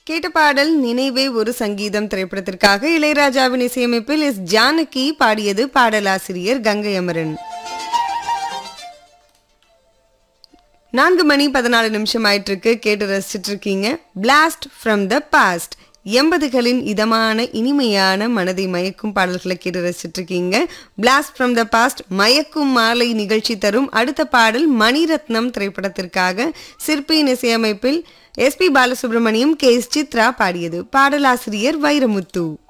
கேட்ட பாடல் நினைவே ஒரு சங்கீதம் திரைப்படத்திற்காக இளையராஜாவின் இசையமைப்பில் எஸ் ஜானகி பாடியது பாடலாசிரியர் கங்கை அமரன் நான்கு மணி பதினாலு நிமிஷம் ஆயிட்டு இருக்கு கேட்டு ரசிச்சிட்டு இருக்கீங்க பிளாஸ்ட் ஃப்ரம் த பாஸ்ட் எண்பதுகளின் இதமான இனிமையான மனதை மயக்கும் பாடல்களை கேட்டு ரசிச்சிட்டு இருக்கீங்க பிளாஸ்ட் ஃப்ரம் த பாஸ்ட் மயக்கும் மாலை நிகழ்ச்சி தரும் அடுத்த பாடல் மணிரத்னம் திரைப்படத்திற்காக சிற்பியின் இசையமைப்பில் SP Balasubrahmanyam K S Chithra பாடியது பாடலாசிரியர் வைரமுத்து